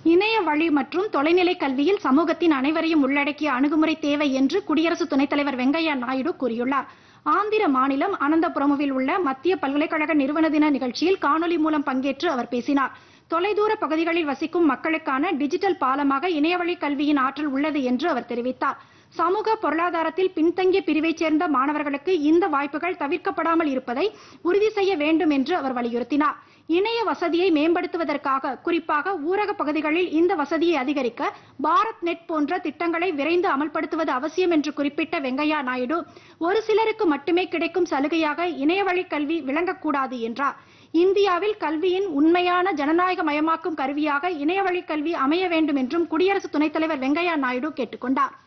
இணைய வழி மற்றும் தொலைநிலை கல்வியில் சமூகத்தின் அனைவரையும் உள்ளடக்கிய அணுகுமுறை தேவை என்று குடியரசு துணைத் தலைவர் வெங்கையா நாயுடு கூறியுள்ளார் ஆந்திர மாநிலம் அனந்தபுரமுவில் உள்ள மத்திய பல்கலைக்கழக நிறுவன தின நிகழ்ச்சியில் காணொலி மூலம் பங்கேற்று அவர் பேசினார் தொலைதூர பகுதிகளில் வசிக்கும் மக்களுக்கான டிஜிட்டல் பாலமாக இணையவழி கல்வியின் ஆற்றல் உள்ளது என்று அவர் தெரிவித்தார் சமூக பொருளாதாரத்தில் பின்தங்கிய பிரிவைச் சேர்ந்த மாணவர்களுக்கு இந்த வாய்ப்புகள் தவிர்க்கப்படாமல் இருப்பதை உறுதி செய்ய வேண்டும் என்று அவர் வலியுறுத்தினார் இணைய வசதியை மேம்படுத்துவதற்காக குறிப்பாக ஊரக பகுதிகளில் இந்த வசதியை அதிகரிக்க பாரத் நெட் போன்ற திட்டங்களை விரைந்து அமல்படுத்துவது அவசியம் என்று குறிப்பிட்ட வெங்கையா நாயுடு ஒரு சிலருக்கு மட்டுமே கிடைக்கும் சலுகையாக இணையவழி கல்வி விளங்கக்கூடாது என்றார் இந்தியாவில் கல்வியின் உண்மையான ஜனநாயக மயமாக்கும் கருவியாக இணையவழி கல்வி அமைய வேண்டும் என்றும் குடியரசு துணைத் தலைவர் வெங்கையா நாயுடு கேட்டுக்கொண்டார்